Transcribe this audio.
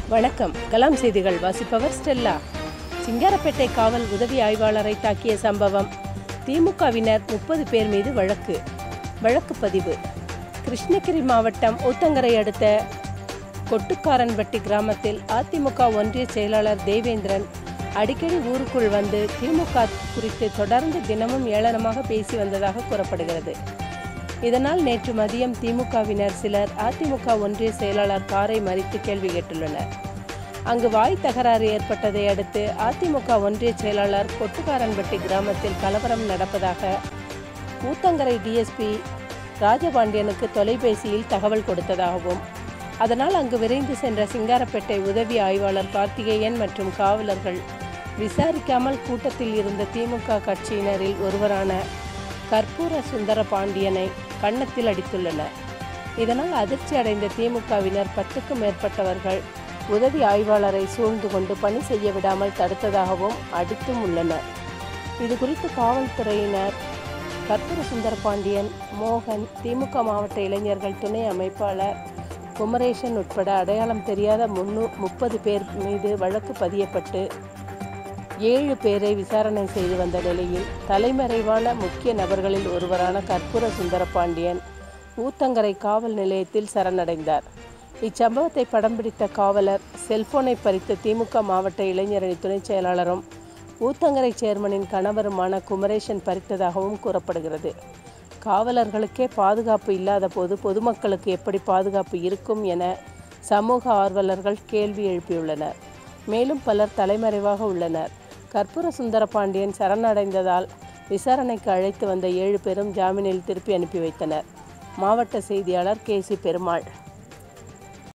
வணக்கம் கலாம் செய்திகள் வாசிப்பவர் ஸ்டெல்லா சிங்காரப்பேட்டை காவல் உதவி ஆய்வாளரை தாக்கிய சம்பவம் திமுகவினர் முப்பது பேர் மீது வழக்கு வழக்கு பதிவு கிருஷ்ணகிரி மாவட்டம் ஊத்தங்கரை அடுத்த கொட்டுக்காரன்பட்டி கிராமத்தில் அதிமுக ஒன்றிய செயலாளர் தேவேந்திரன் அடிக்கடி ஊருக்குள் வந்து திமுக குறித்து தொடர்ந்து தினமும் ஏளனமாக பேசி வந்ததாக கூறப்படுகிறது இதனால் நேற்று மதியம் திமுகவினர் சிலர் அதிமுக ஒன்றிய செயலாளர் காரை மறித்து கேள்வி கேட்டுள்ளனர் அங்கு வாய் தகராறு ஏற்பட்டதை அடுத்து அதிமுக ஒன்றிய செயலாளர் கொட்டுக்காரன்பட்டி கிராமத்தில் கலவரம் நடப்பதாக ஊத்தங்கரை டிஎஸ்பி ராஜபாண்டியனுக்கு தொலைபேசியில் தகவல் கொடுத்ததாகவும் அதனால் அங்கு விரைந்து சென்ற சிங்காரப்பேட்டை உதவி ஆய்வாளர் கார்த்திகேயன் மற்றும் காவலர்கள் விசாரிக்காமல் கூட்டத்தில் இருந்த திமுக கட்சியினரில் ஒருவரான கற்பூர சுந்தர பாண்டியனை கன்னத்தில் அடித்துள்ளனர் இதனால் அதிர்ச்சி அடைந்த திமுகவினர் பத்துக்கும் மேற்பட்டவர்கள் உதவி ஆய்வாளரை சூழ்ந்து கொண்டு பணி செய்ய விடாமல் தடுத்ததாகவும் அடித்தும் உள்ளனர் இது குறித்து காவல்துறையினர் கற்பூர சுந்தர பாண்டியன் மோகன் திமுக மாவட்ட இளைஞர்கள் துணை அமைப்பாளர் குமரேசன் உட்பட அடையாளம் தெரியாத முன்னூ முப்பது பேர் மீது வழக்கு பதியப்பட்டு ஏழு பேரை விசாரணை செய்து வந்த நிலையில் தலைமறைவான முக்கிய நபர்களில் ஒருவரான கற்பூர சுந்தர பாண்டியன் ஊத்தங்கரை காவல் நிலையத்தில் சரணடைந்தார் இச்சம்பவத்தை படம் பிடித்த காவலர் செல்போனை பறித்த திமுக மாவட்ட இளைஞரணி துணைச் செயலாளரும் ஊத்தங்கரை சேர்மனின் கணவருமான குமரேசன் பறித்ததாகவும் கூறப்படுகிறது காவலர்களுக்கே பாதுகாப்பு இல்லாத போது பொதுமக்களுக்கு எப்படி பாதுகாப்பு இருக்கும் என சமூக ஆர்வலர்கள் கேள்வி எழுப்பியுள்ளனர் மேலும் பலர் தலைமறைவாக உள்ளனர் கற்பூர சுந்தர பாண்டியன் சரணடைந்ததால் விசாரணைக்கு அழைத்து வந்த ஏழு பேரும் ஜாமீனில் திருப்பி அனுப்பி வைத்தனர் மாவட்ட செய்தியாளர் கே சி பெருமாள்